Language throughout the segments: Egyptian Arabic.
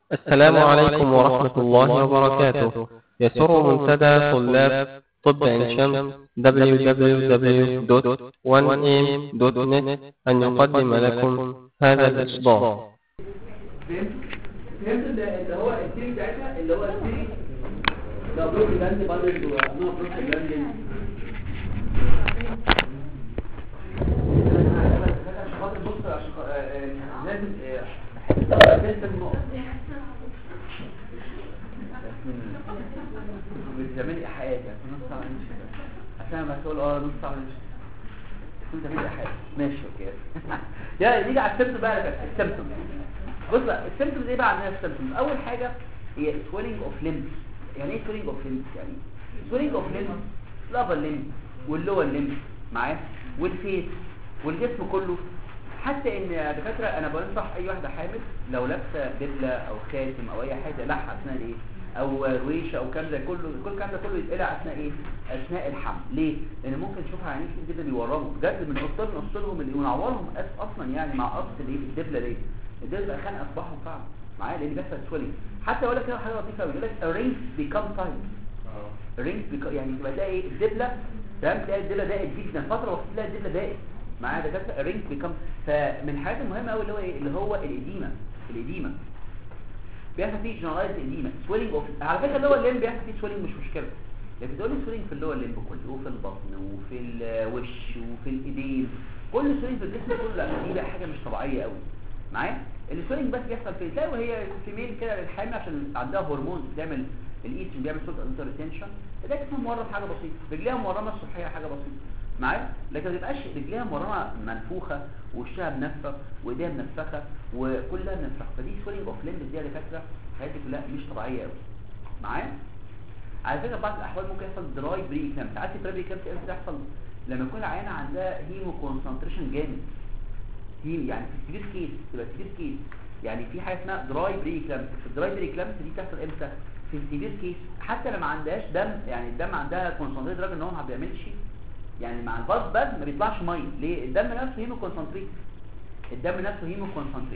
السلام عليكم ورحمة الله وبركاته يسر منتدى طلاب طب عين شمس www.1am.net أن يقدم لكم هذا الإصدار فهمت فهمت اللي اللي هو الثيري بتاعتها اللي هو الثيري ده بروك لاند بالانس ونوع بروك لاند عشان خاطر بص عشان خ- آه، آه، لازم آه، بحس النقط بتعمل ايحاءات يعني في نص ساعه نمشي عشان لما تقول اه نص ساعه نمشي كنت بتعمل ايحاء ماشي اوكي يا نيجي على السيمتوم بقى يا باشا، السيمتوم بص بقى السيمتومز ايه بقى عندنا السيمتومز اول حاجه هي سويلنج اوف ليمز يعني ايه سويلنج اوف ليمز يعني سويلنج اوف ليمز الابر ليمز واللور ليمز معاه والفيس والجسم كله حتى ان يا دكاتره انا بنصح اي واحده حامل لو لابسه دبله او خاتم او اي حاجه لحها اثناء الايه او رويشه او كام ده كله كل الكلام ده كله يتقلع اثناء ايه اثناء الحمل ليه لان ممكن تشوفها عينيك كده بيورموا بجد من قصتهم نقصلهم اللي ونعورهم أس- اصلا يعني مع قص الايه الدبله دي الدبله خان اصبحهم فعلا معايا لان بيحصل سويلنج حتى اقول لك كده حاجه لطيفه بيقول لك رينج بيكام تايم رينج يعني تبقى تلاقي ايه الدبله تمام تلاقي الدبله ضاقت جدا فتره وقت تلاقي الدبله ضاقت معايا ده كده رينج بيكام فمن الحاجات المهمه قوي اللي هو ايه اللي هو الاديمه الاديمه بيحصل فيه جنرالايز اديمه سويلنج اوف على فكره اللي هو الليم بيحصل فيه سويلنج مش مشكله لكن تقول لي سويلنج في اللور ليمب كله وفي البطن وفي الوش وفي الايدين كل سويلنج في الجسم كله لا دي بقى حاجه مش طبيعيه قوي معايا السويلنج بس بيحصل في تلاقي وهي فيميل كده الحامل عشان عندها هرمون بتعمل الايستروجين بيعمل صوت انتر ريتنشن ده جسمها مورم حاجه بسيطه رجليها مورمه الصبحيه حاجه بسيطه معايا لكن ما تبقاش رجليها مورمه منفوخه ووشها منفخ وايديها منفخه وكلها منفخه فدي سويلنج اوف ليمب دي على فكره الحاجات دي كلها مش طبيعيه قوي معايا على فكره بعض الاحوال ممكن يحصل دراي بري كلام ساعات الدراي بري كلام امتى تحصل لما يكون العيانه عندها هيمو كونسنتريشن جامد هيم يعني في السيفير كيس تبقى سيفير كيس يعني في حاجه اسمها دراي بري كلامس الدراي بري كلامس دي بتحصل امتى في السيفير كيس حتى لما ما عندهاش دم يعني الدم عندها كونسنتريت لدرجه ان هو ما بيعملش يعني مع الباص بس ما بيطلعش ميه ليه الدم نفسه هيمو كونسنتريت الدم نفسه هيمو كونسنتريت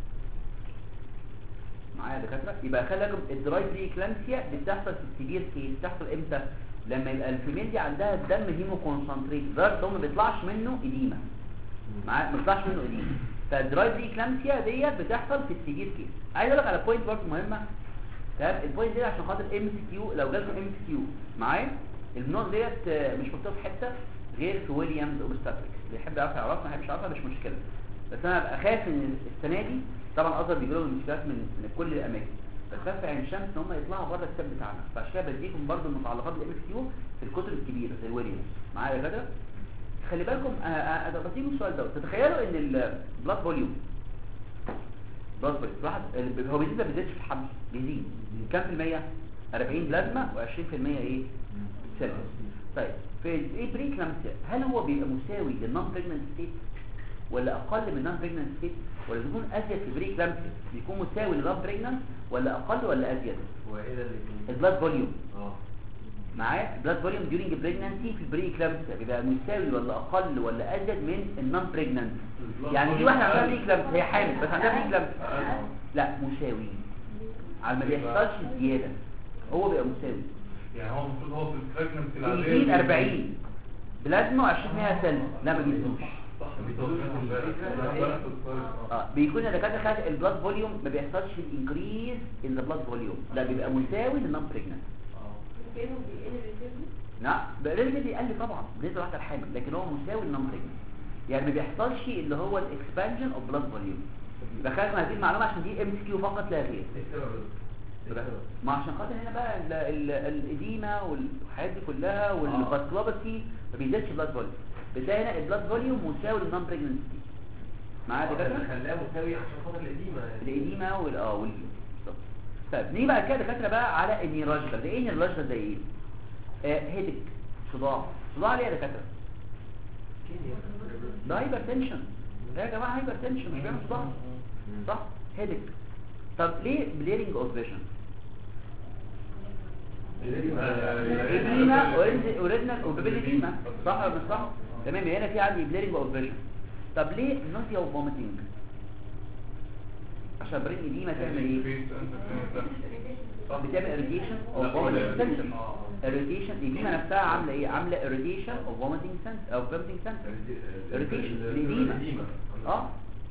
معايا يا دكاتره يبقى خلي بالكم الدراي بري كلامسيا دي بتحصل في السيفير كيس بتحصل امتى لما يبقى الفيميل دي عندها الدم هيمو كونسنتريت لدرجه ان هو ما بيطلعش منه اديمه معايا ما بيطلعش منه اديمه فالدراي بري كلامسيا ديت بتحصل في السيفير كيس عايز اقول لك على بوينت برضه مهمه تمام البوينت دي عشان خاطر ام سي كيو لو جالكم ام سي كيو معايا النوت ديت آه، مش مكتوب في حته غير في ويليامز اوبستاتريكس اللي يحب يعرف يعرفها ما يحبش يعرفها مش مشكله بس انا ابقى خايف ان السنه دي طبعا اصلا بيجي لهم مشكلات من من كل الاماكن بس خايف في عين شمس ان هم يطلعوا بره الكتاب بتاعنا فعشان كده بديكم برضو المتعلقات الام اس كيو في الكتب الكبيره زي ويليامز معايا يا كده خلي بالكم انا بديكم السؤال ده تتخيلوا ان البلاد فوليوم بلاد فوليوم واحد ال- هو بيزيد ولا بيزيدش في الحمل بيزيد كام في المية 40 بلازما و20% ايه سيلز طيب في الايه بريكلامسيا هل هو بيبقى مساوي للنون بريجننت ستيت ولا اقل من النون بريجننت ستيت ولا بيكون ازيد في بريكلامسيا بيكون مساوي للنون بريجننت ولا اقل ولا ازيد هو ايه ده اللي البلاد فوليوم اه معايا بلاد فوليوم ديورنج بريجننسي في البريكلامسيا بيبقى مساوي ولا اقل ولا ازيد من النون بريجننت يعني دي واحده عندها بريكلامسيا هي حامل بس عندها بريكلامسيا لا مساوي على ما بيحصلش زياده هو بيبقى مساوي يعني هو المفروض هو في البريجننسي العادية بيزيد 40 بلازما و20 سلس لا ما بيزيدوش صح بيزيد امبارح اه بيكون الدكاتره خد البلاد فوليوم ما بيحصلش الانكريز ان البلاد فوليوم لا بيبقى مساوي للنون بريجننت لا بالريلي بيقل طبعا بالنسبه لواحده الحامل لكن هو مساوي للنون بريجننت يعني ما بيحصلش اللي هو الاكسبانجن اوف بلاد فوليوم يبقى خلينا هذه المعلومه عشان دي ام سي كيو فقط لا غير ما عشان خاطر هنا بقى ال- ال- الاديمه والحاجات دي كلها والفاسكولوباسي ما بيزيدش بلاد فوليوم بتلاقي هنا البلاد فوليوم مساوي للنون بريجننت معايا ده دكاتره اللي خلاه مساوي عشان خاطر القديمه الإديمة وال اه وال بالظبط. طيب نيجي بعد كده دكاتره بقى على النيراجيكال ده ايه النيراجيكال زي ايه آه هيدك صداع صداع ليه يا دكاتره ده هايبر تنشن ده يا جماعه هايبر تنشن مش بيعمل صداع صح هيدك طب ليه بليرنج اوف فيجن إديمة اوريجينال وبيبيليديما صح ولا مش صح تمام هنا في عندي بليرنج اوف فيجن طب ليه نوزيا وفوميتنج عشان عشان برين ايديما تعمل ايه فيس انت صح بتعمل اريتيشن او لا، ولا vomiting irritation. symptom آه. irritation الايديما نفسها عامله ايه عامله irritation او vomiting symptom او vomiting symptom irritation الإديمة. اه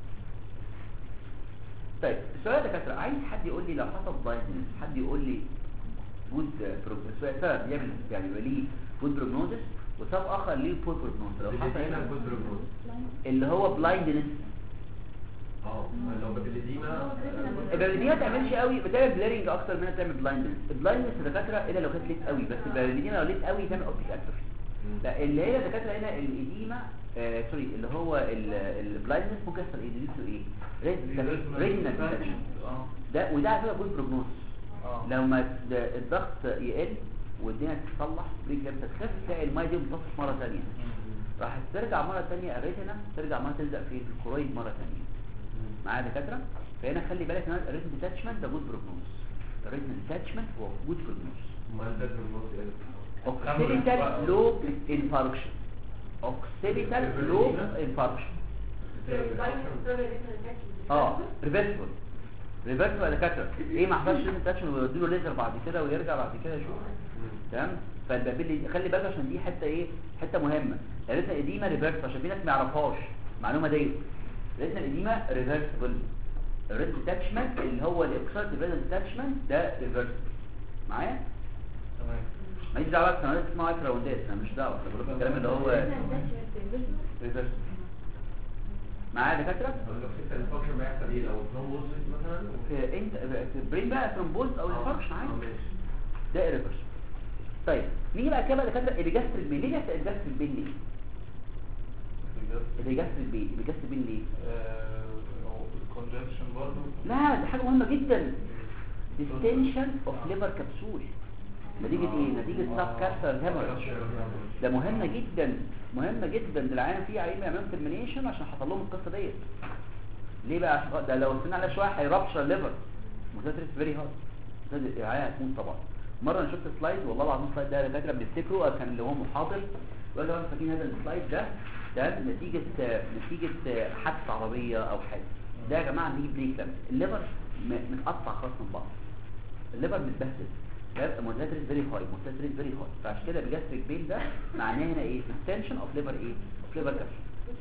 طيب السؤال يا دكاتره عايز حد يقول لي لو حصل بلايندنس حد يقول لي جود بروجنوز سبب يعمل يعني يبقى ليه جود بروجنوزس وسبب اخر ليه بور بروجنوز لو حصل هنا اللي هو بلايندنس اه لو بالإديمة البلديه ما تعملش قوي بتعمل بليرنج اكتر منها تعمل بلايندنس البلايندنس يا دكاتره الا لو كانت ليت قوي بس البلديه لو ليت قوي تعمل اوبتيك اتروفي لا اللي هي دكاتره هنا الاديمه آه سوري اللي هو البلايندنس ممكن يحصل ايه دي ايه ريتنا اه ده وده على فكره جود بروجنوز اه لو ما د- الضغط يقل والدنيا تتصلح رجلك تخف تلاقي الميه دي بتطفش مره ثانيه راح ترجع مره ثانيه الريتنا ترجع مره تلزق في الكرويد مره ثانيه معايا يا دكاتره فهنا خلي بالك ان الريتنا ديتاتشمنت ده جود بروجنوز الريتنا ديتاتشمنت هو جود بروجنوز ما انت اوكسيبيتال لوب انفاركشن اوكسيبيتال لوب انفاركشن اه ريفرسبل ريفرسبل يا دكاتره ايه ما حصلش ديتاتشمنت ويديله ليزر بعد كده ويرجع بعد كده يشوف تمام فالبابيل خلي بالك عشان دي حته ايه حته مهمه الريتنا القديمه ريفرس عشان في ناس ما يعرفهاش المعلومه دي الريتنا القديمه ريفرسبل الريتنا ديتاتشمنت اللي هو الاكسايد الريتنا ديتاتشمنت ده ريفرسبل معايا تمام ماليش دعوه بس انا اسمها اكرا وندات انا مش دعوه انا بقول لك الكلام اللي هو ريفرسبل معايا يا دكاتره الفانكشن بيحصل ايه لو نو مثلا في انت في البرين بقى ثرومبوز او انفاركشن عادي ده ريفرس طيب نيجي بقى كده بقى دكاتره الجاستريك بين ليه بيحصل الجاستريك بين ليه الجاستريك بين الجاستريك بين ليه الكونجكشن برضه لا دي حاجه مهمه جدا ديستنشن اوف ليفر كبسول نتيجه ايه نتيجه سب كابسول هيموريج ده مهمه جدا مهمه جدا ده العيان فيه عيان يعملوا ترمينيشن عشان حصل لهم القصه ديت ليه بقى عشان ده لو استنى عليها شويه هيربشر الليفر متدرس فيري هارد العيان هتموت طبعا مره انا شفت سلايد والله العظيم السلايد ده انا فاكره بنفتكره كان اللي هو محاضر وقال لو فاكرين هذا السلايد ده ده نتيجه نتيجه حادثه عربيه او حاجه ده يا جماعه نيجي بريك الليفر م- متقطع خالص من بعض الليفر متبهدل ده مونتاتريس فيري هاي مونتاتريس فيري هاي فعشان كده الجاستريك بين ده معناه هنا ايه extension اوف ليفر ايه اوف ليفر كابسول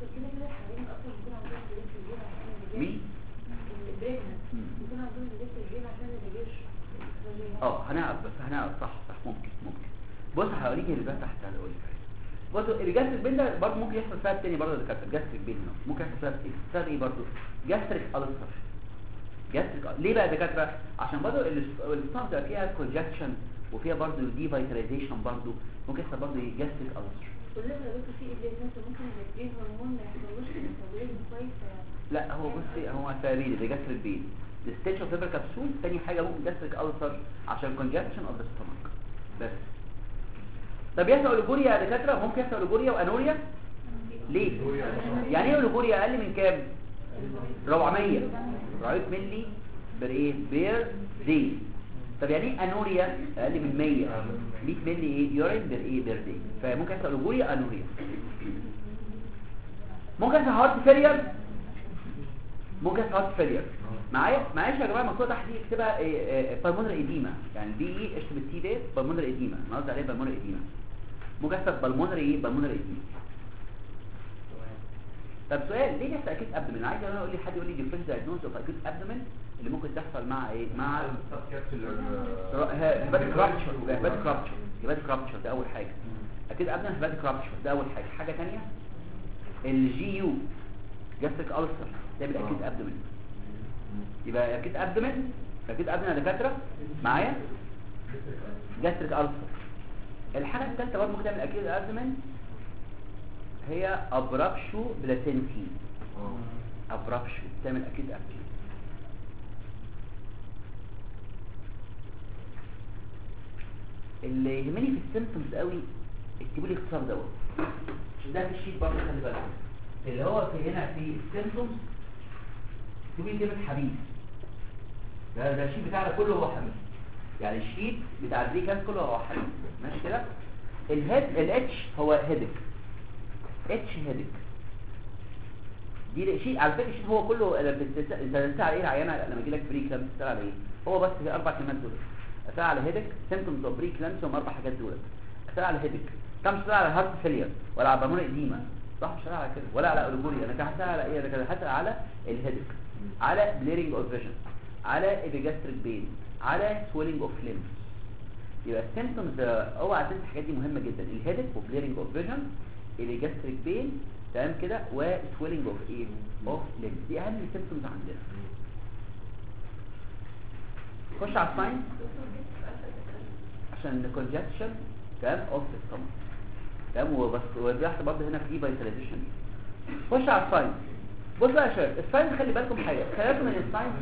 مين اه هنعرف بس هنعرف صح صح ممكن ممكن بص هوريك اللي بقى تحت هقول لك بص الجاستريك بين ده برضه ممكن يحصل سبب تاني برضه ده كانت الجاستريك بين هنا ممكن يحصل سبب تاني سبب ايه برضه جاستريك ألسر جاستريك ليه بقى يا دكاتره عشان برضه الصف ده فيها كونجكشن وفيها برضه دي فيتاليزيشن برضه ممكن يحصل برضه ايه جاستريك ألسر لا هو بصي هو سببين ده جاستريك بين الستيتش اوف ليفر كبسول تاني حاجه ممكن جاستريك ألسر عشان كونجكشن اوف ذا ستومك بس طب يحصل اوليجوريا يا دكاتره ممكن يحصل اوليجوريا وانوريا ليه يعني ايه اوليجوريا اقل من كام 400 400 مللي بر ايه بير دي طب يعني ايه انوريا اقل من 100 100 مللي ايه يورين بر ايه بير دي فممكن يحصل اوليجوريا انوريا ممكن يحصل هارت فيلير ممكن يحصل هارت فيلير معايا معلش يا جماعه المفروض تحت دي اكتبها بالمونر ايديما يعني دي ايه اشتب التي ديت بالمونر ايديما انا قصدي عليها بالمونر ايديما ممكن يحصل بالمونر ايه بالمونر ايديما طب سؤال ليه يحصل اكيد ابدومين عايز انا اقول لي حد يقول لي ديفرنس دايجنوز اوف اكيد ابدومين اللي ممكن تحصل مع ايه مع هيباتيك رابتشر هيباتيك رابتشر هيباتيك رابتشر ده اول حاجه اكيد ابدومين هيباتيك رابتشر ده اول حاجه حاجه ثانيه الجي يو جاستريك ألسر ده يبقى اكيد ابدومين يبقى اكيد ابدومين اكيد ابدومين يا دكاتره معايا جاستريك ألسر الحاجه الثالثه برضه ممكن تعمل اكيد ابدومين هي ابرابشو بلاتنتي ابرابشو تعمل اكيد ابدومين اللي يهمني في السيمبتومز قوي اكتبوا لي اختصار دوت عشان ده في الشيت برضه خلي بالك اللي هو في هنا في السيمبتومز اكتبوا لي كلمه حبيب ده ده الشيت بتاعنا كله هو حبيب يعني الشيت بتاع الريكاس كله هو حبيب ماشي كده الهيد الاتش هو هيدك اتش هيدك دي شيء على فكره الشيء هو كله أنا بتس- انت بتسال على ايه العيانه لما يجي لك بري كلامس بتسال على ايه هو بس في اربع كلمات دول اسال على هيدك سيمبتومز اوف بري كلامس هم اربع حاجات دول اسال على هيدك كم سؤال على هارت فيلير ولا على بالمونري اديما صح مش هسأل على كده ولا على اوليجوري انا كده هسأل على ايه انا كده هسأل على الهيدك على بليرنج اوف فيجن على ايبيجاستريك بين على سويلنج اوف ليمز يبقى السيمبتومز اوعى تنسى الحاجات دي مهمه جدا الهيدك وبليرنج اوف فيجن ايبيجاستريك بين تمام كده وسويلنج اوف ايه اوف ليمز دي اهم سيمبتومز عندنا خش على الساينس عشان الكونجكشن تمام اوف السtomach تمام وبس وبيحصل برضه هنا في فيتاليزيشن خش على الساينس بص بقى يا شباب الساينس خلي بالكم حاجه خلي بالكم من الساينس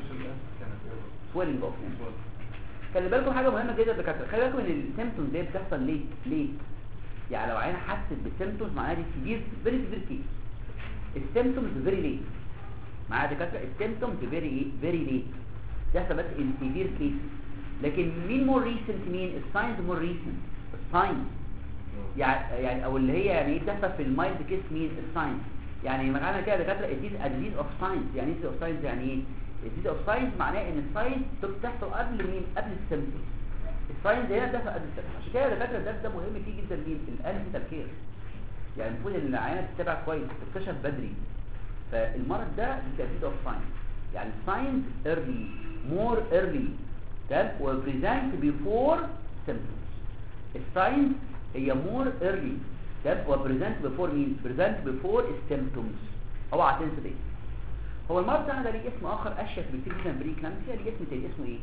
سويلنج اوف خلي بالكم حاجه مهمه جدا يا دكاتره خلي بالكم ان السيمبتومز دي بتحصل ليه ليه يعني لو عينه حست بالسيمبتومز معناها دي سيفير فيري سيفير كيس السيمبتومز فيري ليت معايا يا دكاتره السيمبتومز فيري ايه فيري ليت يحصل بس ان سيفير كيس لكن مين مور ريسنت مين الساينز مور ريسنت الساينز يعني يعني او اللي هي يعني ايه بتحصل في المايلد كيس مين الساينز يعني معناها كده يا دكاتره اديز اديز اوف ساينز يعني ايه اوف ساينز يعني ايه الديز اوف ساينز معناه ان الساينز بتحصل قبل مين قبل السيمبتومز الساينز هنا بتحصل قبل السيمبتومز عشان كده يا دكاتره الدرس ده مهم فيه جدا مين الانتي كير يعني المفروض ان العيانه تتابع كويس تكتشف بدري فالمرض ده ديز اوف ساينز يعني ساينز early more early تمام وبريزنت بيفور symptoms الساينز هي more early تمام وبريزنت بيفور مين بريزنت بيفور symptoms اوعى تنسى دي هو المرض ده ده ليه اسم اخر اشيك بكتير جدا بري كلامسيا ليه اسم تاني اسمه ايه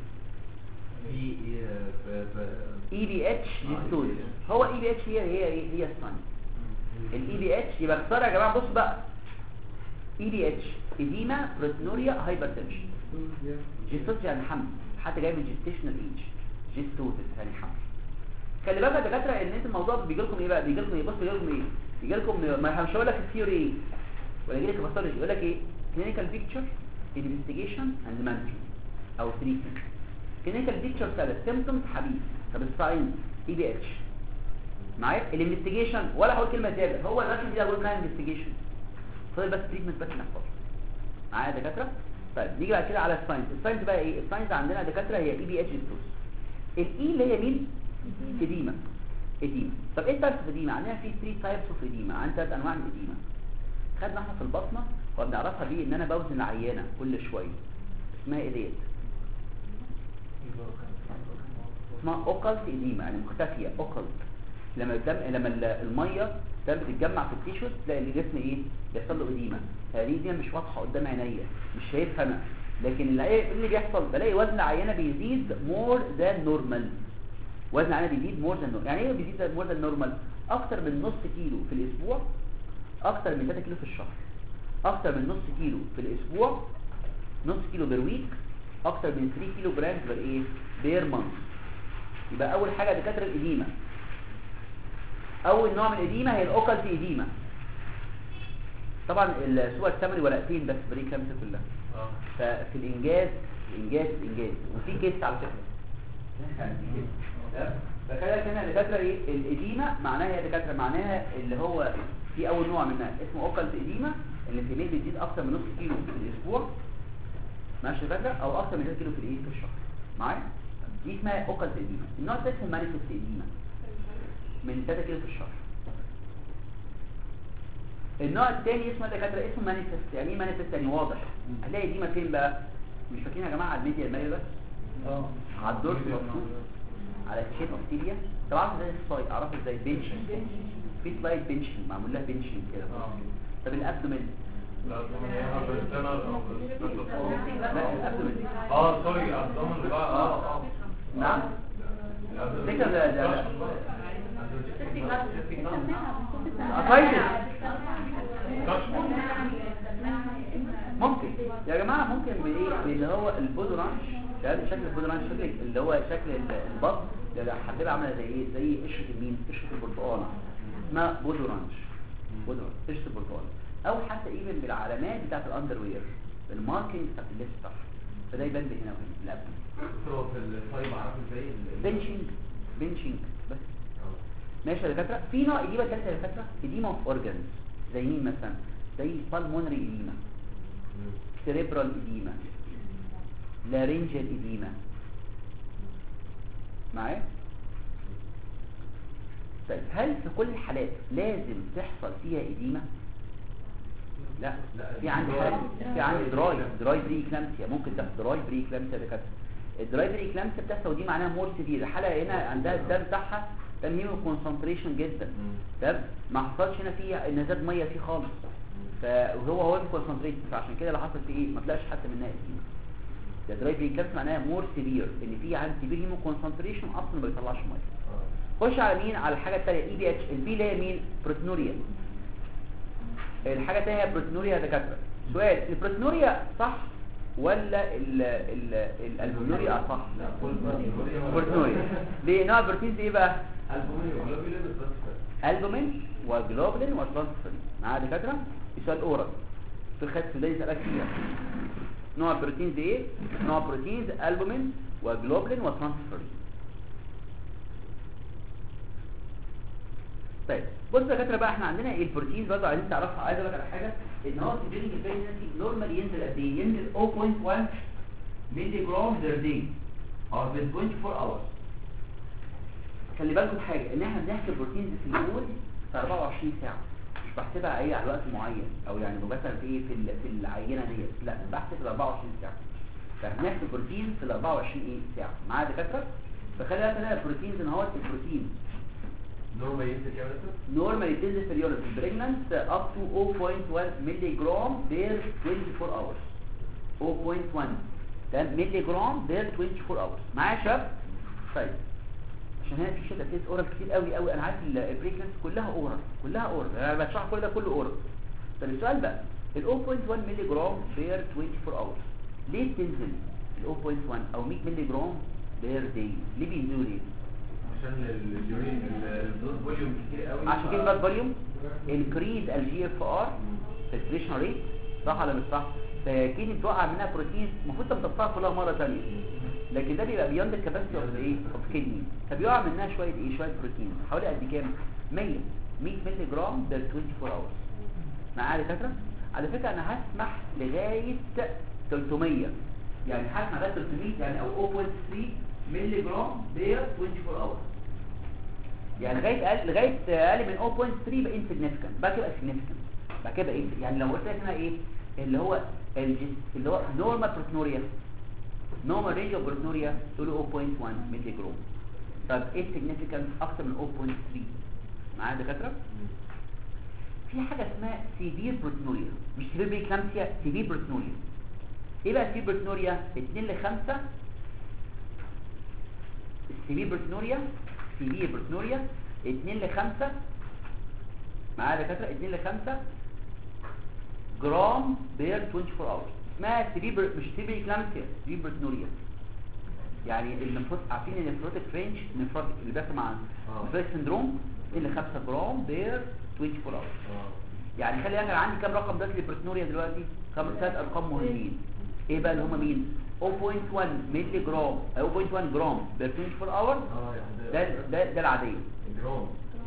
في في في اي بي اتش ديستوز هو اي بي اتش هي هي هي, هي الساينز الاي بي اتش يبقى اختصار يا جماعه بصوا بقى اي بي اتش اديما بروتينوريا هايبرتنشن جيستوس يعني حمل حتى جاي من جيستيشنال ايج جيستوتس يعني حمل خلي بالك يا دكاتره ان انت الموضوع بيجي لكم ايه بقى بيجي لكم ايه بص بيجي لكم ايه بيجي لكم ما مش هقول لك الثيوري ايه ولا يجي لك باثولوجي يقول لك ايه كلينيكال بيكتشر انفستيجيشن اند مانجمنت او تريتمنت كلينيكال بيكتشر ثلاث سيمبتومز حبيب طب الساينز اي بي اتش معايا الانفستيجيشن ولا هقول كلمه زياده هو الرسم دي هقول لها انفستيجيشن فاضل بس تريتمنت بس نحفظه معايا يا دكاتره طيب نيجي بعد كده على الساينس الساينس بقى ايه الساينس عندنا يا دكاتره هي اي بي اتش ديستوس الاي اللي هي مين اديما اديما طب ايه التايبس اوف اديما عندنا في 3 تايبس اوف اديما عندنا ثلاث انواع من الاديما خدنا احنا في البطنه وبنعرفها بيه ان انا بوزن العيانه كل شويه اسمها ايه ديت اسمها اوكلت اديما يعني مختفيه اوكلت لما الدم لما ال- الميه ده بتتجمع في التيشوز تلاقي الجسم ايه بيحصل له اديمه هذه دي مش واضحه قدام عينيا مش شايفها انا لكن اللي إيه اللي بيحصل بلاقي وزن العينه بيزيد مور ذان نورمال وزن العينه بيزيد مور ذان نورمال يعني ايه بيزيد مور ذان نورمال اكتر من نص كيلو في الاسبوع اكتر من 3 كيلو في الشهر اكتر من نص كيلو في الاسبوع نص كيلو بير ويك اكتر من 3 كيلو جرام بير ايه بير مانث يبقى اول حاجه دكاتره الاديمه اول نوع من الاديمه هي الاوكلت اديمه طبعا الصور الثمري ورقتين بس بري كامسه كلها اه ففي الانجاز الانجاز انجاز وفي كيس على فكره فكده هنا الدكاتره ايه الاديمه معناها يا دكاتره معناها اللي هو في اول نوع منها اسمه اوكلت اديمه اللي الكميه بتزيد اكتر من نص كيلو في الاسبوع ماشي يا دكاتره او اكتر من 3 كيلو في الايه في الشهر معايا دي اسمها اوكلت اديمه النوع الثاني اسمه مانيفست اديمه من 3 كيلو في الشهر النوع الثاني اسمه دكاتره اسمه مانيفست يعني ايه مانيفست يعني واضح هتلاقي دي فين بقى مش فاكرين يا جماعه على الميديا المالي بس اه على الدورس مكتوب على الشين اوف تيبيا طبعا ازاي السلايد اعرفه ازاي بنشنج في سلايد بنشنج معمول لها بنشنج كده اه طب الابدومين لا طبعا هي بالسنة او بالسنة. لا الابدومين اه سوري ابدومن بقى اه اه نعم فكرة ده ده أطايتس ممكن يا جماعة ممكن بإيه اللي هو البودرانش ده شكل البودرانش شكل اللي هو شكل ال- البط ده حبيبة عاملة زي ايه زي قشرة المين قشرة البرتقال اسمها بودرانش بودرانش قشرة البرتقال او حتى ايفن بالعلامات بتاعت الاندروير الماركينج بتاعت اللبس بتاعها فده يبان لي هنا وهنا لا هو في الصيب عارف ازاي ال- بنشنج بنشنج بس آه. ماشي يا دكاتره في نوع اديمه ثالثه يا دكاتره اديمه اوف اورجانز زي مين مثلا زي بالمونري اديمه سيريبرال إديمة لارنجال إديمة معايا طيب هل في كل الحالات لازم تحصل فيها إديمة لا لا، في عندي حالات في عندي دراي دراي بري كلامسيا ممكن تحصل دراي بري كلامسيا ده كده الدراي بري كلامسيا بتحصل ودي معناها مور سيفير الحاله هنا عندها الدم بتاعها تميم كونسنتريشن جدا تمام ما حصلش هنا فيه ان زاد ميه فيه خالص فهو هو كونسنتريشن فعشان كده اللي حصل فيه ايه ما طلعش حتى منها إديمة. ده دراي بري كلامسيا معناها مور سيفير ان في عند سيفير هيمو كونسنتريشن اصلا ما بيطلعش ميه خش على مين على الحاجه الثانيه اي بي اتش البي اللي هي مين بروتنوريا الحاجه الثانيه هي بروتنوريا يا دكاتره سؤال البروتنوريا صح ولا ال ال الالبوميوريا صح بروتنوريا ليه نوع بروتين ايه بقى البومين وجلوبلين وترانسفيرين معايا يا دكاتره سؤال اورال في خد سوداني يسالك فيها نوع بروتينز ايه نوع بروتينز البومين وجلوبلين وترانسفيرين طيب بص يا دكاتره بقى احنا عندنا ايه البروتينز برضه عايزين تعرفها عايز اقول لك على حاجه ان هو الجينيك الفيرنسي نورمال ينزل قد ايه ينزل 0.1 مللي جرام بير داي او بين 24 اور خلي بالكم حاجه ان احنا بنحسب البروتينز في الاول في 24 ساعه مش بحسبها ايه على وقت معين او يعني مثلا في ايه في ال- في العينه ديت لا بحسب ال 24 ساعه فبنحسب البروتين في ال 24 ايه ساعه معايا يا دكاتره فخلي بالك ان البروتينز ان هو البروتين نورمال ينزل كام لتر؟ normally تنزل في اليورين في pregnant up to 0.1 مللي جرام بير 24 hours 0.1 ده مللي جرام بير 24 hours معايا يا شباب طيب عشان هنا في شده كيس اورال كتير قوي قوي انا عارف البريكنس كلها اورال كلها اورال انا بشرح كل ده كله اورال طب السؤال بقى ال 0.1 مللي جرام بير 24 hours ليه بتنزل ال 0.1 او 100 مللي جرام بير داي ليه بينزلوا ليه عشان اليورين الدوز فوليوم كتير قوي عشان كده بلاد فوليوم انكريز الجي اف ار فلتريشن ريت صح ولا مش صح فاكيد بتوقع منها بروتين المفروض انت بتطلعها كلها مره ثانيه لكن ده بيبقى بيوند الكباسيتي اوف ايه اوف كدني فبيقع منها شويه ايه شويه بروتين حوالي قد كام 100 100 مللي جرام بير 24 اور معايا يا دكاتره على فكره انا هسمح لغايه 300 يعني هسمح لغايه 300 يعني او 0.3 مللي جرام بير 24 اور يعني لغايه اقل لغايه اقل من 0.3 يبقى انسيجنيفيكانت بعد كده يبقى سيجنيفيكانت بعد كده يبقى إيه؟ يعني لو قلت لك هنا ايه اللي هو الجس اللي هو نورمال بروتنوريا نورمال رينج اوف بروتنوريا تقول له 0.1 مللي جرام طب ايه سيجنيفيكانت اكتر من 0.3 معايا يا دكاتره في حاجه اسمها سيفير بروتنوريا مش سيفير بريكلامسيا سيفير بروتنوريا ايه بقى سيفير بروتنوريا 2 ل 5 السيفير بروتنوريا سيفير بروتنوريا 2 ل 5 معايا يا دكاتره 2 ل 5 جرام بير 24 اور اسمها سيفير مش سيفير كلامسيا سيفير بروتنوريا يعني النفروت عارفين ان النفروتيك رينج نفروتيك اللي بيحصل مع آه. النفروتيك سندروم 2 ل 5 جرام بير 24 اور اه يعني خلي بالك انا عندي كام رقم دلوقتي للبروتنوريا دلوقتي خمس ثلاث ارقام مهمين ايه بقى اللي هم مين 0.1 مللي جرام أو 0.1 جرام بير 24 اور اه يعني ده ده ده العاديه جرام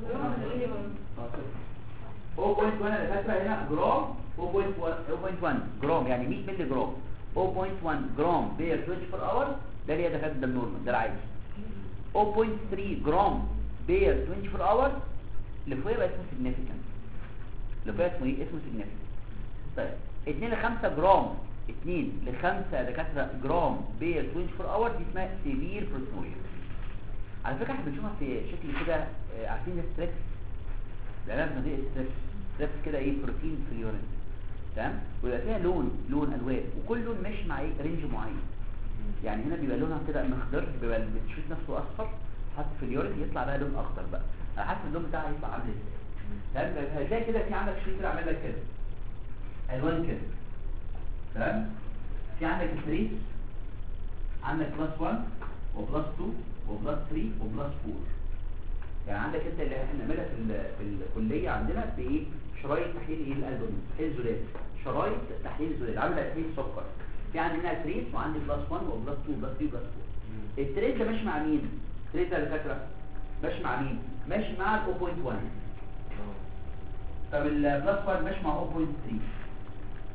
0.1 انا فاكره هنا جرام 0.1 0.1 جرام يعني 100 مللي جرام 0.1 جرام بير 24 اور ده اللي هي دكاتره ده النورمال ده العادي 0.3 جرام بير 24 اور اللي فوقيه بقى اسمه سيجنيفيكانت اللي فوقيه اسمه ايه اسمه سيجنيفيكانت طيب 2 ل 5 جرام 2 ل 5 دكاتره جرام بير 24 اور دي اسمها سيفير بروتونوريا على فكره احنا بنشوفها في شكل كده آه، عارفين الستريكس العلاج دي ستريبس ستريبس كده ايه بروتين في اليورين تمام ويبقى فيها لون لون الوان وكل لون مش مع ايه رينج معين يعني هنا بيبقى لونها كده مخضر بيبقى الشريط نفسه اصفر حط في اليورين يطلع بقى لون اخضر بقى على حسب اللون بتاعها يطلع عامل ازاي تمام هتلاقي كده في عندك شريط كده عامل لك كده الوان كده تمام في عندك التريس عندك بلس 1 وبلس 2 وبلس 3 وبلس 4 يعني عندك انت اللي احنا بنعملها في ال- في الكليه عندنا بايه شرايط تحليل ايه الالبوم تحليل زلال شرايط تحليل زلال عامله تحليل سكر في عندنا تريس وعندي بلس 1 وبلس 2 وبلس 3 وبلس 4 التريس ده ماشي مع مين التريس ده دكاتره ماشي مع مين ماشي مع ال 0.1 طب البلس 1 ماشي مع 0.3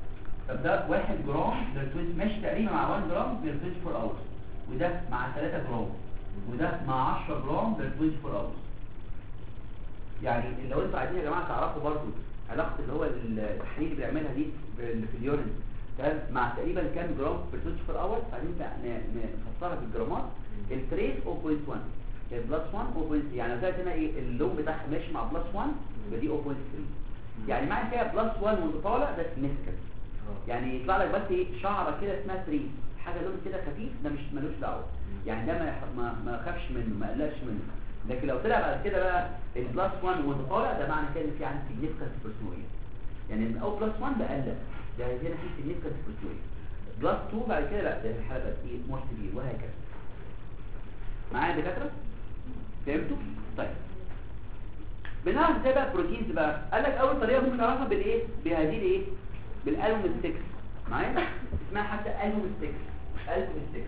طب ده 1 جرام بير 20 ماشي تقريبا مع 1 جرام بير 24 اورز وده مع 3 جرام وده مع 10 جرام بير 24 اورز يعني لو انتوا عايزين يا جماعه تعرفوا برضو علاقه اللي هو التحليل اللي بيعملها دي بال- في اليورين تمام مع تقريبا كام جرام بير 24 اورز عايزين بقى ن- نفسرها بالجرامات التريس 0.1 البلس 1 0.3 يعني لو طلعت هنا ايه اللون بتاعها ماشي مع بلس 1 يبقى دي 0.3 يعني معنى كده بلس 1 وانت طالع ده سيجنيفيكانت يعني يطلع لك بس ايه شعره كده اسمها تريس حاجه لون كده خفيف ده مش ملوش دعوه يعني ده ما يح- ما ما خافش منه ما قلقش منه لكن لو طلع بعد كده بقى البلس 1 وانت طالع ده معنى كده ان في عندي سيجنيفيكانت بيرسونيه يعني من اول بلس 1 بقلق ده هنا في سيجنيفيكانت بيرسونيه بلس 2 بعد كده لا ده الحاله بقت ايه مور سيفير وهكذا معايا يا دكاتره فهمتوا طيب بنعرف ازاي بقى البروتينز بقى قال لك اول طريقه ممكن نعرفها بالايه بهذه الايه بالالوم 6 معايا اسمها حتى الوم 6 الوم 6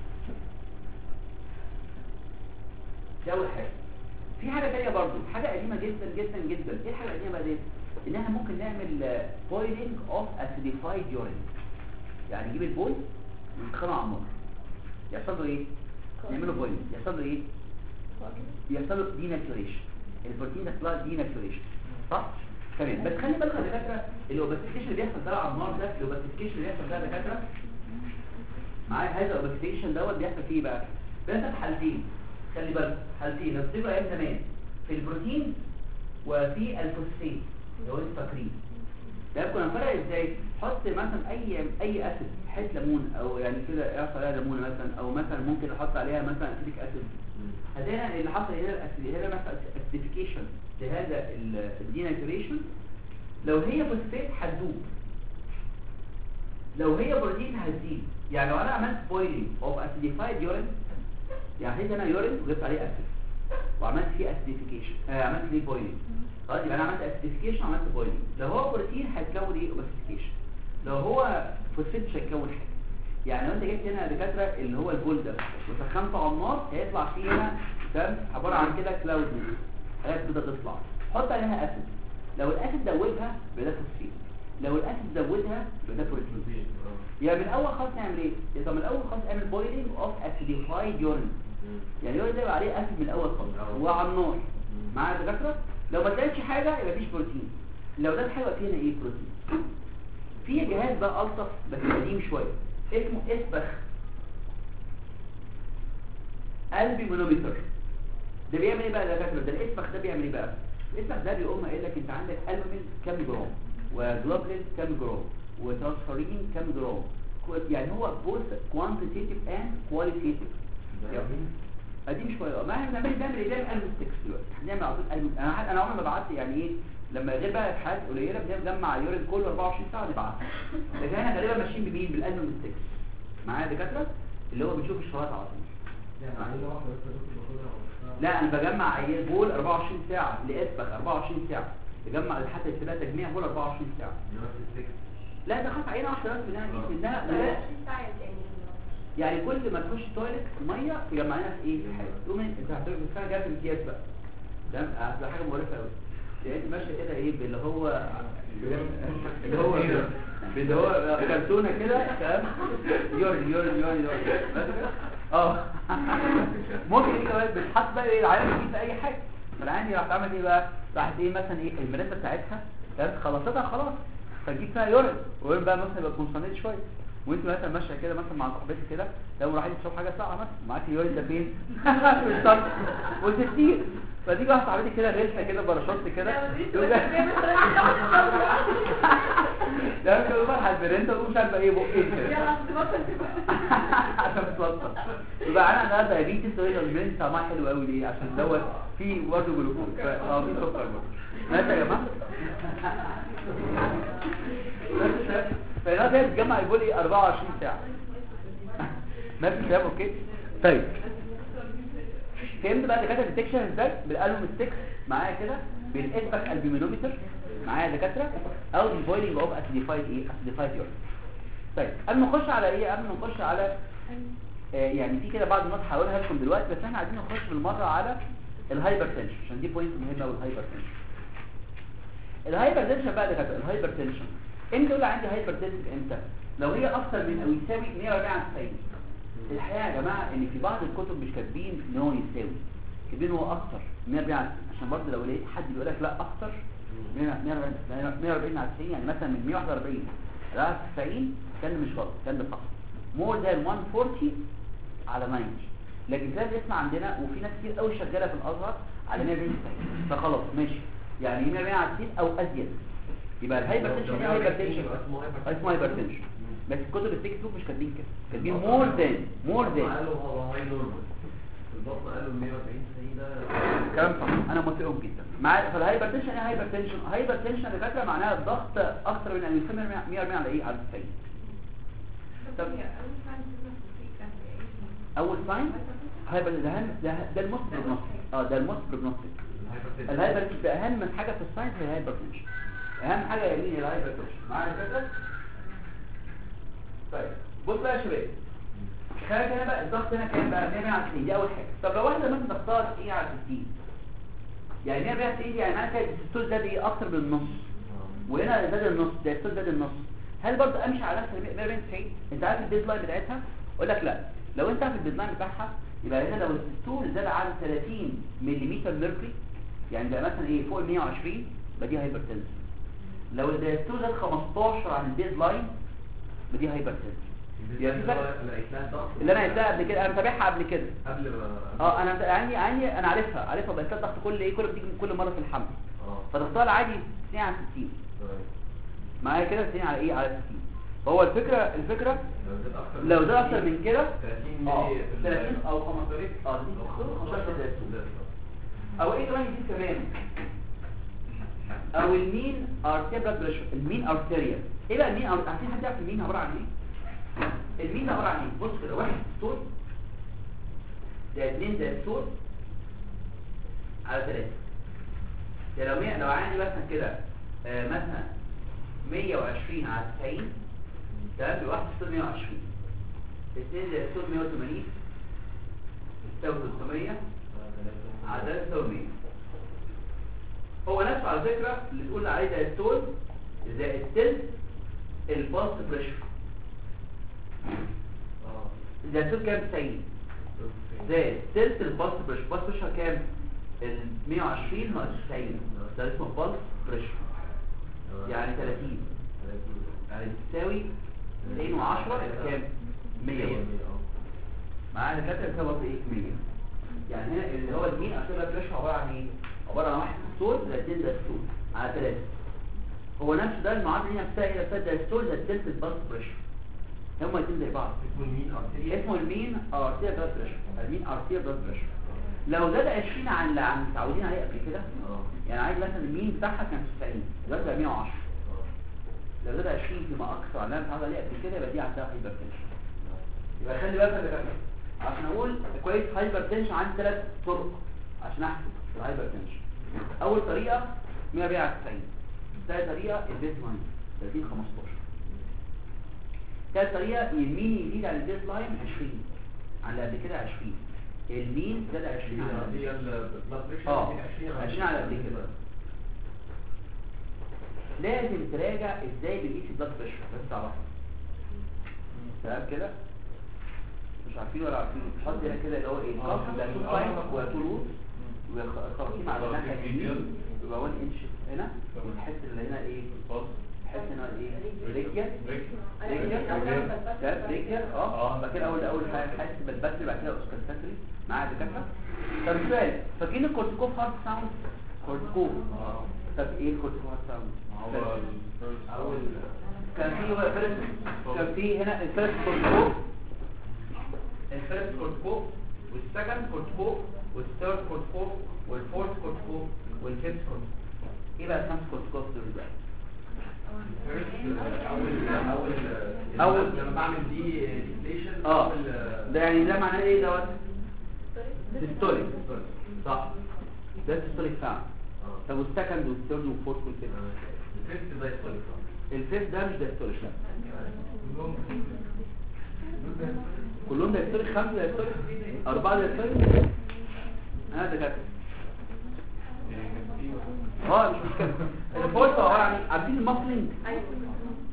دي اول حاجه في حاجه ثانيه برضو حاجه قديمه جدا جدا جدا ايه الحاجه القديمه بقى دي ان احنا ممكن نعمل بويلينج اوف اسيديفايد يورين يعني نجيب البول ونسخنه على النار يحصل له ايه نعمله بويلينج يحصل له ايه يحصل له ديناتوريشن البروتين يحصل له ديناتوريشن صح تمام بس خلي بالك يا دكاتره الاوبستيشن اللي بيحصل ده على النار ده الاوبستيشن اللي بيحصل ده يا دكاتره معايا هذا الاوبستيشن دوت بيحصل فيه إيه بقى بيحصل في حالتين خلي بالك حالتين لو تفتكروا ايام زمان في البروتين وفي الفوسفين لو انتوا فاكرين ده كنا نفرق ازاي حط مثلا اي اي اسيد حته ليمون او يعني كده اعصر عليها ليمونه مثلا او مثلا ممكن احط عليها مثلا اسيديك اسيد هنا اللي حصل هنا الاسيد هنا مثلا اسيديفيكيشن لهذا الديناتوريشن لو هي فوسفات هتدوب لو هي بروتين هتزيد يعني لو انا عملت بويلينج اوف اسيديفايد يورين يعني هيت انا يورين وجبت عليه اسيد وعملت فيه اسيديفيكيشن آه عملت فيه بويلينج خلاص يبقى انا عملت اسيديفيكيشن وعملت بويلينج لو هو بروتين هيتكون ايه اوبستيكيشن لو هو فوسفات مش هيتكون حاجه يعني لو انت جبت هنا دكاتره اللي هو البول ده وسخنته على النار هيطلع فيه هنا تمام عباره عن كده كلاود حاجات كده تطلع حط عليها اسيد لو الاسيد دوبها يبقى ده فوسفين لو الاسيد زودها يبقى ده بروتين يعني من الاول خالص نعمل ايه يعني طب من الاول خالص اعمل بويلينج اوف اسيديفايد يورين يعني يورين ده يبقى عليه اسيد من الاول خالص وعلى النار معايا يا دكاتره لو ما طلعتش حاجه يبقى مفيش بروتين لو ده حاجه فينا ايه بروتين في جهاز بقى الطف بس قديم شويه اسمه اسبخ قلبي مانومتر ده بيعمل ايه بقى يا دكاتره ده الاسبخ ده بيعمل ايه بقى الاسبخ ده بيقوم قايل لك انت عندك البومين كام جرام وجلوبلين كام جرام وترانسفيرين كام جرام كو- يعني هو بوث كوانتيتيف اند كواليتيف قديم شويه ما احنا بنعمل بنعمل ايه بنعمل الستكس دلوقتي هنعمل على طول قلب انا ح- انا عمري ما بعت يعني ايه لما غير بقى في حالات قليله بنجمع اليورين كله 24 ساعه نبعت لكن احنا غالبا ماشيين بمين بالقلب والستكس معايا يا دكاتره اللي هو بنشوف الشرايط على طول يعني عينة واحدة بس يا دكتور باخدها ولا لا انا بجمع عيال بول 24 ساعه لاسبخ 24 ساعه بجمع حتى يبقى تجميع بول 24 ساعه انما في السكس لا ده خلاص عينه واحده بس منها آه. منها ولا يعني كل ما تخش تويلت الميه تجمع لنا في ايه في حاجه تقوم انت هتعمل فيها جاب المكياج بقى ده هتبقى حاجه مقرفه قوي يعني انت ماشيه كده ايه باللي هو اللي هو اللي هو كرتونه كده تمام يوري يوري يوري يوري بس كده؟ اه ممكن ايه كمان بتحط بقى ايه العيال دي في اي حاجه فالعيال دي راحت عملت ايه بقى راحت ايه مثلا ايه المرده بتاعتها تمام خلصتها خلاص فتجيب فيها يورين ويورين بقى مثلا يبقى كونسونيت شويه وانت مثلا ماشيه كده مثلا مع صاحبتك كده لو رايحين تشرب حاجه ساقعه مثلا معاك اليورين ده فين في الشنطه وتستير فتيجي واحده صاحبتك كده غلسه كده باراشوت كده تقول لها- ده كده بقى هتبرنت ومش عارفه ايه بقين كده عشان تتوصل يبقى انا النهارده يا بنتي سويت البرنت طعمها حلو قوي ليه عشان دوت فيه برضه جلوكوز ف- اه في سكر برضه ماشي يا جماعه فالنهارده هي بتجمع البول ايه 24 ساعه ما في كلام اوكي طيب فهمت بقى دكاتره الديتكشن ازاي بالالوم ستيكس معايا كده بالاسبك البيمينومتر معايا يا دكاتره او البويلنج اوف اسيديفايد ايه اسيديفايد يورين طيب قبل ما نخش على ايه قبل ما نخش على آه يعني في كده بعض النقط هقولها لكم دلوقتي بس احنا عايزين نخش بالمره على الهايبرتنشن عشان دي بوينت مهمه قوي الهايبرتنشن الهايبرتنشن بقى يا دكاتره الهايبرتنشن امتى اقول عندي هايبرتنسيف امتى لو هي اكتر من او يساوي 140 على 90 الحقيقه يا جماعه ان في بعض الكتب مش كاتبين ان هو يساوي كاتبين هو اكتر 140 على 90 عشان برضه لو لقيت حد بيقول لك لا اكتر 140 على 90 يعني مثلا من 141 على 90 كان مش غلط كان ده صح مور ذان 140 على 90 لكن زي الاسم عندنا وفي ناس كتير قوي شغاله في الازهر على 140 فخلاص ماشي يعني 140 على 90 او ازيد يبقى الهايبرتنشن ايه هايبرتنشن اسمه هايبرتنشن بس الكتب التكست بوك مش كاتبين كده كاتبين مور ذان مور ذان قالوا هو هاي نورمال البطن قالوا 140 90 ده كلام صح انا موافقهم جدا مع فالهايبرتنشن ايه هايبرتنشن هايبرتنشن اللي فاكره معناها الضغط اكتر من ان يسمى 140 على ايه على 90 طب هي أول ساعة بتبقى في كان إيه؟ اول ساين هايبر ده أهم- ده ده الموست بروجنوستيك اه ده الموست بروجنوستيك الهايبرتنشن ده اهم حاجه في الساينس هي الهايبرتنشن اهم حاجه يا مين الهايبرتنشن معايا كده طيب بص بقى يا شباب خلي هنا بقى الضغط هنا كام بقى 100 على 60 دي اول حاجه طب لو واحده مثلا ضغطها 90 على 60 يعني 100 على 60 يعني معناها كده الدستور ده دي اكتر من النص وهنا زاد النص ده الدستور زاد النص هل برضه امشي على نفس 140 90 انت عارف البيز لاين بتاعتها اقول لك لا لو انت عارف البيز لاين بتاعها يبقى هنا لو الدستور زاد عن 30 ملم ميركوري يعني بقى مثلا ايه فوق ال 120 يبقى دي هايبرتنسن لو الدستور زاد 15 عن البيز لاين يبقى دي هايبرتنسن يعني في فرق اللي انا قلتها قبل كده انا متابعها قبل كده قبل ما اه انا يعني يعني انا عارفها عارفها بس الضغط كل ايه كل بتيجي كل مره في الحمل اه فضغطها العادي 60 على 60 معايا كده 60 على ايه على 60 هو الفكره الفكره لو ده اكتر من كده 30 اه ملي 30 او 15 اه 15 30 او ايه كمان يزيد كمان او المين ارتيريال بلاد بريشر المين ارتيريال ايه بقى المين أر- عارفين حد يعرف المين عباره عن ايه المين ده عباره عن ايه بص كده واحد ستور ده اتنين ده ستور على ثلاثة ده لو مية لو عندي مثلا كده آه مثلا 120 على 90 تمام بواحد ستور 120 اتنين ده ستور 180 تساوي 300 على 300 هو نفسه على فكرة اللي تقول عليه ده التول زائد التلت الباص بريشر ده التول كام 90 زائد تلت الباص بريشر الباص بريشر كام ال 120 ناقص 90 ده اسمه باص بريشر يعني 30 يعني تساوي 210 كام 100 معانا كاتب كام ايه 100 يعني هنا اللي هو المين ارتيريال بريشر عباره عن ايه عباره عن واحد ستول زائد اتنين ستول على ثلاثة هو نفس ده المعادله دي نفسها هي نفسها ده ستول زائد تلت الباص بريشر هما الاثنين زي بعض اسمه المين ارتيريال اسمه المين ارتيريال بلاد بريشر المين ارتيريال بلاد بريشر لو زاد 20 عن اللي عن متعودين عليه قبل كده اه يعني عايز مثلا المين بتاعها كان 90 دلوقتي بقى 110 لو زاد 20 فيما اكثر عن اللي متعود عليه قبل كده يبقى دي عندها هايبرتنشن يبقى خلي بالك يا جماعه عشان اقول كويس هايبرتنشن عندي ثلاث طرق عشان احسب الهايبرتنشن اول طريقه 140 على 90 ثاني طريقه البيز لاين 30 15 ثالث طريقه المين يزيد عن البيز لاين 20 عن اللي قبل كده 20 المين زاد 20 عن اللي هي البلاد بريشر اه 20 على قد كده لازم تراجع ازاي بنقيس البلاد بريشر بس تعرفها تمام كده مش عارفين ولا عارفين حط هنا كده اللي هو ايه الخط ده تو ساين وطول وخراطيم على الناحيه اليمين يبقى 1 انش هنا وتحس اللي هنا ايه تحس هنا ايه ريكيا ريكيا ده ريكيا اه بعد كده اول اول حاجه حاسس بالباتري بعد كده اوسكالتاتري معايا دكاتره طب سؤال فاكرين الكورتيكوف هارت ساوند كورتيكوف طب ايه الكورتيكوف هارت ساوند هو اول كان في بقى فيرست كان في هنا الفيرست كورتيكوف الفيرست كورتيكوف والسكند كورتيكوف والثيرد كورتيكوف والفورث كورتيكوف والفيفث كورتيكوف ايه بقى الخمس كورتيكوف دول بقى اول اول أول- لما بعمل دي ديفليشن اه ده يعني ده معناه ايه دوت سيستوليك صح ده سيستوليك فعلا طب والسكند والثيرد والفورث والفيفث الفيفت ده يختلف الفيفث ده مش دايستوليك لا كلهم دايستوليك خمسه دايستوليك اربعه دايستوليك هذا كده اه مش مشكله الفورث هو يعني عارفين الماسلينج ايوه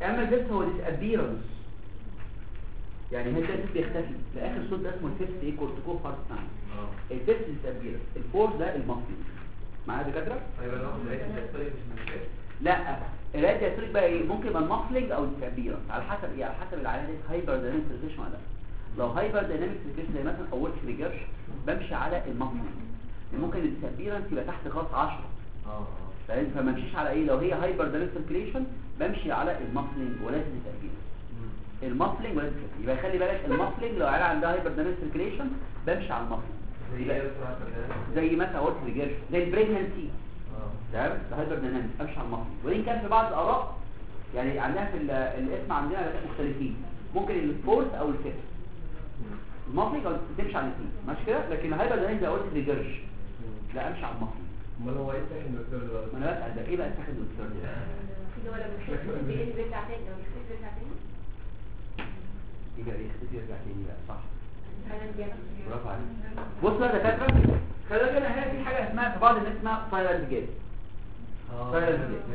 اما الفيبس هو disappearance يعني هل ده بيختفي لاخر صوت ده اسمه الفيبس ايه كورتيكو فارس ساين اه الفيبس disappearance الفورس ده المصري معايا يا دكاتره ايوه لو لقيت الدكتور مش من الفيس لا الراد ديستريك بقى ايه ممكن يبقى المفلنج او التعبيرنس على حسب ايه على حسب العيان دي هايبر دايناميك سيركيشن ولا لا لو هايبر دايناميك سيركيشن زي مثلا اول تريجر بمشي على المفلنج ممكن التعبيرنس يبقى تحت خاص 10 اه اه فاهم فما امشيش على ايه لو هي هايبر دايناميك سيركيشن بمشي على المفلنج ولازم التعبيرنس المفلنج ولازم التعبيرنس. يبقى خلي بالك المفلنج لو عيال عندها هايبر دايناميك سيركيشن بمشي على المفلنج زي ايه بسرعه كده زي مثلا اول تريجر زي البريجنسي اه تمام ده هايبر دايناميك امشي على المصري وان كان في بعض الاراء يعني عندنا في ال- الاسم عندنا علاقات مختلفين ممكن الفورس او الفيفث المصري او تمشي على الاثنين ماشي كده لكن الهايبر دايناميك زي قلت ريجرش لا امشي على المصري امال هو ايه تاني الدكتور ما ده انا بسال ده ايه بقى التاخد والدكتور ده اللي هو لما يخف بيقل بيرجع تاني لو يخف بيرجع تاني يبقى يختفي يرجع تاني بقى صح فعلا جامد برافو عليك بص بقى يا دكاتره خلي بالك هنا هنا في حاجه اسمها في بعض الناس اسمها سايلنت جيت اه طيب.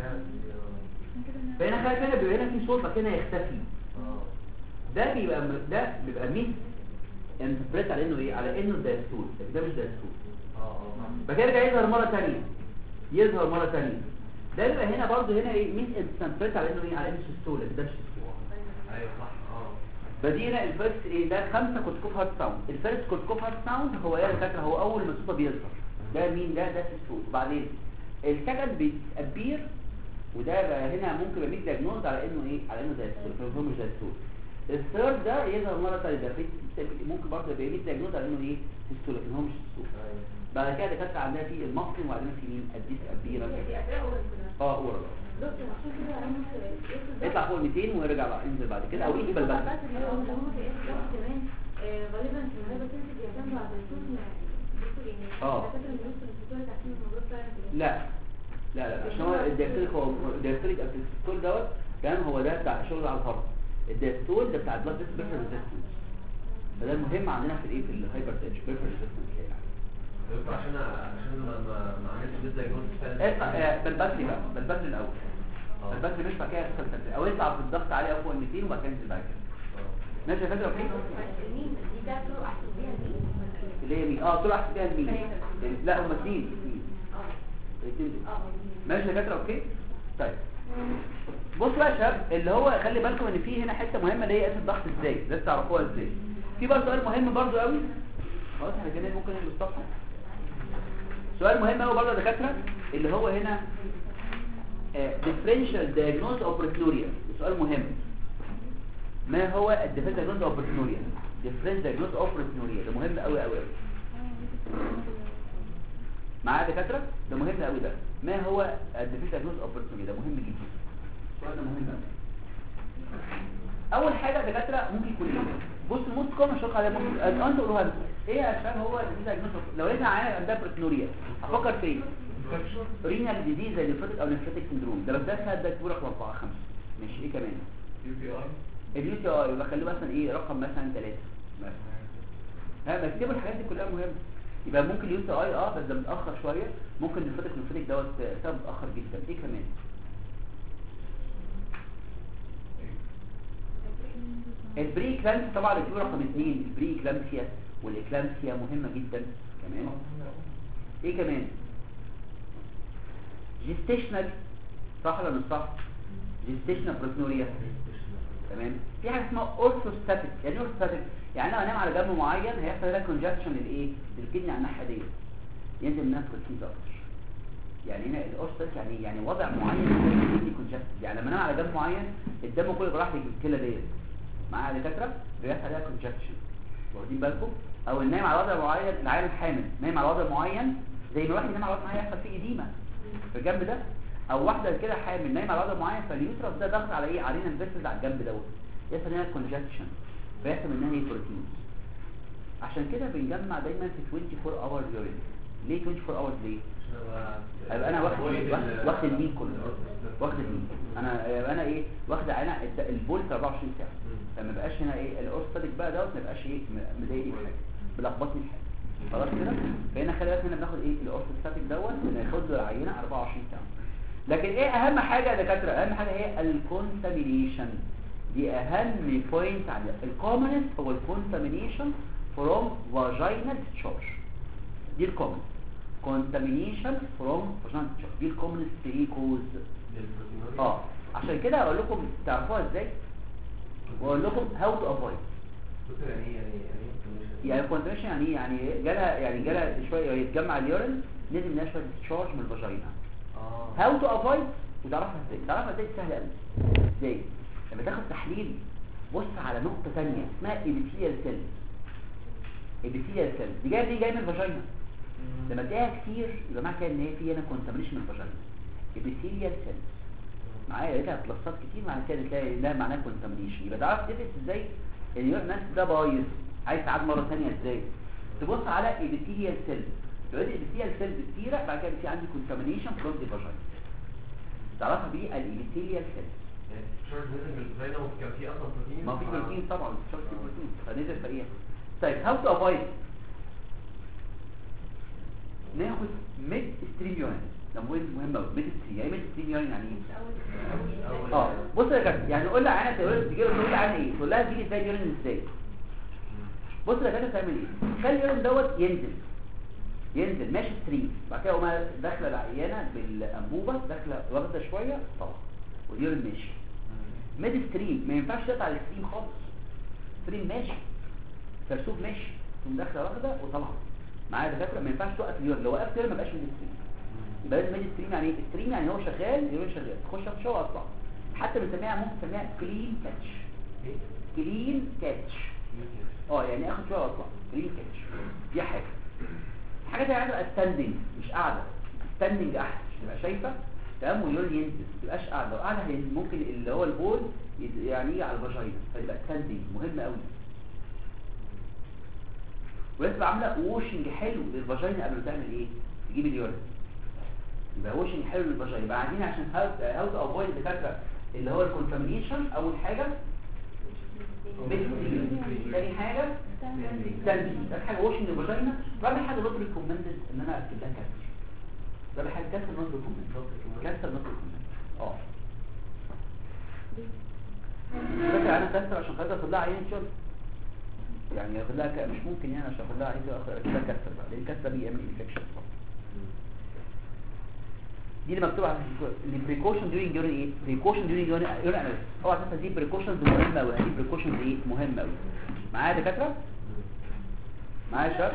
فهنا خلي بالك بيبقى هنا في صوت بعد كده يختفي اه ده بيبقى ده بيبقى مين انتربريت على انه ايه على انه ده السود لكن ده مش ده السود اه اه بعد كده يرجع يظهر مره ثانيه يظهر مره ثانيه ده بيبقى هنا برضو هنا ايه مين انتربريت على انه ايه على انه السود لكن ده مش السود ايوه صح اه فدي هنا الفيرست ايه ده خمسه كوتكوف هارت ساوند الفيرست كوتكوف هارت ساوند هو ايه فاكر هو اول ما الصوت بيظهر ده مين ده ده السود وبعدين السكند بيتابير وده بقى هنا ممكن يبقى دايجنوز على انه ايه على انه ده السود هو مش ده السود الثيرد ده يظهر مره ثانيه ده في- ممكن برضه يبقى ميد دايجنوز على انه ايه السود لكن هو مش السود ايوه بعد كده دكاتره عندها في المصري وبعدين في مين اديس ابيرا دي أسئلة أول كده اه اورال دكتور عشان كده عملت إيه ده؟ يطلع فوق ال 200 ويرجع بقى ينزل بعد كده او يجي بلبس بس اللي هو اللي هم في إيه ده كمان آه، غالبا في المدرسة تنزل بيعتمدوا على الدكتور دكتور يعني آه. الدكاترة اللي بيوصلوا للدكتور تعرفين الموضوع فعلا كده. لا لا لا عشان هو الدياستوليك هو الدياستوليك الدياستول دوت كان هو ده بتاع شغل على الهارت الدياستول ده بتاع البلاد بريشر ريزيستنس فده المهم عندنا في الايه في الهايبر تنشن بريشر ريزيستنس دكتور عشان عشان ما ما ما عملتش ديس دايجنوستس فعلا اطلع آه، بلبسلي بقى بلبسلي الاول اه. بلبسلي مش بعد كده يحصل تنزيل. او يطلع في الضغط عالي او فوق ال 200 وبعد كده ينزل بعد كده اه. ماشي يا فاكر اوكي مين دي ده طرق أحسن بيها مين؟ اللي هي مين اه طلع احسن بيها مين ثلاثة. لا هم اثنين اثنين اه الاثنين دول اه مين؟ ماشي يا فاكر اوكي طيب بص بقى يا شباب اللي هو خلي بالكم ان في هنا حته مهمه اللي هي قياس الضغط ازاي لازم تعرفوها ازاي في بقى سؤال مهم برضو قوي خلاص احنا كده ممكن نعمل الصفحه سؤال مهم قوي برضو يا دكاتره اللي هو هنا differential diagnosis of proteinuria سؤال مهم ما هو الديفرنشال diagnosis of proteinuria differential diagnosis of proteinuria ده مهم قوي قوي قوي معايا يا دكاتره ده مهم قوي ده ما هو الديفرنشال diagnosis of proteinuria ده مهم جدا السؤال ده مهم قوي اول حاجه يا دكاتره ممكن يكون ايه بص الموست كومن شق على ممكن انت قولوها لي. ايه يا شباب هو الديفرنشال diagnosis لو لقينا عيان عندها proteinuria افكر في ايه رينال ديزيز زي نفرتك او نفرتك سندروم ده بس ده سهل ده كبير رقم 4 5 ماشي ايه كمان يو بي اي اليو تي اي يبقى خليه مثلا ايه رقم مثلا 3 مثلا ها بس اكتبوا الحاجات دي كلها مهمه يبقى ممكن اليو تي اي اه بس ده متاخر شويه ممكن نفرتك نفرتك دوت سبب متاخر جدا ايه كمان البري كلامس طبعا الكيو رقم 2 البري كلامسيا والاكلامسيا مهمه جدا كمان ايه كمان جيستيشنال صح ولا مش صح جيستيشنال بروتنوريا تمام في حاجه اسمها اورثوستاتيك يعني ايه اورثوستاتيك يعني انا انام على جنب معين هيحصل لها كونجكشن للايه للكدني على الناحيه ديت ينزل منها بروتين اكتر يعني هنا الاورثوستاتيك يعني يعني وضع معين يخلي كونجكشن يعني لما انام على جنب معين الدم كله راح للكلى ديت معايا دكاتره بيحصل عليها كونجكشن واخدين بالكم او النايم على وضع معين العيان الحامل نايم على وضع معين زي ما واحد ينام على وضع معين يحصل فيه اديمه في الجنب ده او واحده كده حامل نايمه على وضع معين فاليوترس ده ضغط على ايه علينا الفيسز على الجنب دوت يحصل هنا كونجكشن فيحصل منها ايه بروتين عشان كده بنجمع دايما في 24 اور يورين ليه 24 اور ليه ابقى انا واخد واخد- واخد المين كله واخد المين انا يبقى انا ايه واخد عينه الد- البول في 24 ساعه فما بقاش هنا ايه الاورثوستاتيك بقى دوت ما بقاش ايه م- مضايقني في حاجه بلخبطني في حاجه خلاص كده فهنا خلي بالك هنا بناخد ايه الاورثوستاتيك دوت بناخد له العينه 24 ساعه لكن ايه اهم حاجه يا دكاتره اهم حاجه هي الكونتامينيشن دي اهم بوينت على الكومنس هو الكونتامينيشن فروم فاجينال discharge دي الكومن كونتامينيشن فروم فاجينال discharge دي الكومنس ايه كوز اه عشان كده اقول لكم تعرفوها ازاي واقول لكم هاو تو افويد دكتور يعني ايه يعني ايه يعني ايه يعني الكونتامينيشن يعني ايه يعني جالها يعني جالها شويه يتجمع اليورين نزل منها شويه discharge من الفاجينا اه هاو تو افويد وتعرفها ازاي تعرفها ازاي سهل قوي ازاي لما تاخد تحليل بص على نقطه ثانيه اسمها ابيثيال سيل ابيثيال سيل دي جايه دي جايه من الفاجينا لما تلاقيها كتير يبقى معنى كده ان هي في هنا كونتامينيشن من الفاجينا ابيثيال سيل معايا لقيتها بلصات كتير معنى كده تلاقي ده معناه كونتامينيشن يبقى تعرف تفرق ازاي ان الناس ده بايظ عايز تعاد مره ثانيه ازاي تبص على ابيثيال سيل لو لقيت ابيثيال سيل كتيره بعد كده في عندي كونتامينيشن فروم ذا فاجينا تعرفها بيه الابيثيال سيل يعني شورت نزل من الفاينة وكان في اصلا بروتين ما في ف- بروتين طبعا شرط في بروتين فنزل فقير طيب هاو تو افايد ناخد ميد ستريم يورين ده مهم مهم قوي ميد ستريم يعني ميد ستريم يورين يعني ايه اه بص يا كابتن يعني قول لها عينها تقول تجي تقول لها عينها ايه تقول لها تيجي ازاي اليورين ازاي بص يا كابتن تعمل ايه خلي اليورين دوت ينزل ينزل ماشي ستريم بعد كده قوم داخله العيانه بالانبوبه داخله واخده شويه طبعا واليورين ماشي ميد ستريم ما ينفعش تقطع الستريم خالص ستريم ماشي سرسوب ماشي تقوم داخله واخده وطالعه معايا دكاتره ما ينفعش توقف اليورين لو وقفت اليورين ما بقاش ميد ستريم يبقى لازم ميد ستريم يعني ايه ستريم يعني هو شغال اليورين شغال تخش في شويه واطلع حتى بنسميها ممكن نسميها كلين كاتش ايه؟ كلين كاتش اه يعني اخد شويه واطلع كلين كاتش دي حاجه الحاجه دي عايزه ستاندنج مش قاعده ستاندنج احسن عشان تبقى شايفه تمام واليورين ينزل ما تبقاش قاعده لو قاعده هي- ممكن اللي هو البول يد- يعني يجي على الفاجينا فيبقى ستاندنج مهم قوي ولازم تبقى عامله ووشنج حلو للفاجينا قبل ما تعمل ايه تجيب اليورين يبقى ووشنج حلو للفاجينا يبقى عايزين عشان هاو تو افويد الفكره اللي هو الكونتامينيشن اول حاجه بيت- تاني حاجه تاني تالت حاجه واشنج الفاجينا رابع حاجه نوت ريكومندد ان انا اكتب لها كانسر رابع حاجه كانسر نوت ريكومندد كانسر نوت ريكومندد اه فاكر انا كانسر عشان خاطر اخد لها عيان شرب يعني اخد لها ك- مش ممكن يعني عشان اخد لها عيان اخد لها كانسر بقى لان الكانسر بيعمل انفكشن دي اللي مكتوب على البريكوشن ديورينج يورين ايه بريكوشن ديورينج يورين يورين اناليسيس اوعى تنسى دي بريكوشنز مهمه قوي دي بريكوشنز ايه مهمه قوي معايا يا دكاتره معايا يا شباب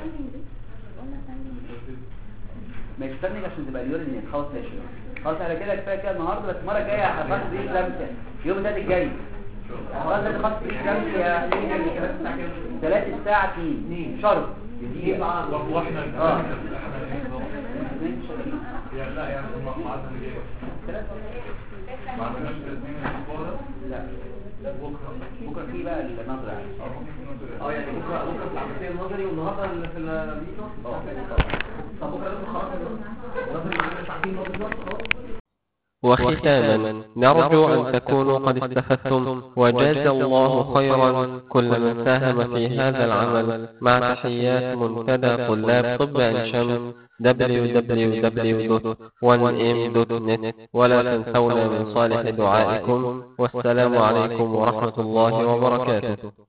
مش استنى عشان تبقى اليورين خلاص ماشي خلاص على كده كفايه كده النهارده بس المره الجايه هخلص ايه لمسه يوم الثلاث الجاي خلاص انا خلاص ايه لمسه يا 3 الساعه 2 شرط دي بقى واحنا اه يعني لا يعني ما ما عدنا جاي ما عندناش الاثنين الاسبوع ده لا بكره بكره في بقى النظره يعني اه ممكن نقدر اه يعني بكره بكره في العمليه النظري والنهارده اللي في الميتو اه طب بكره لازم خلاص النظري معانا ساعتين بالظبط خلاص وختاما نرجو أن تكونوا قد استفدتم وجاز الله خيرا كل من ساهم في هذا العمل مع تحيات منتدى طلاب طب عين شمس www.1m.net ولا تنسونا من صالح دعائكم والسلام عليكم ورحمة الله وبركاته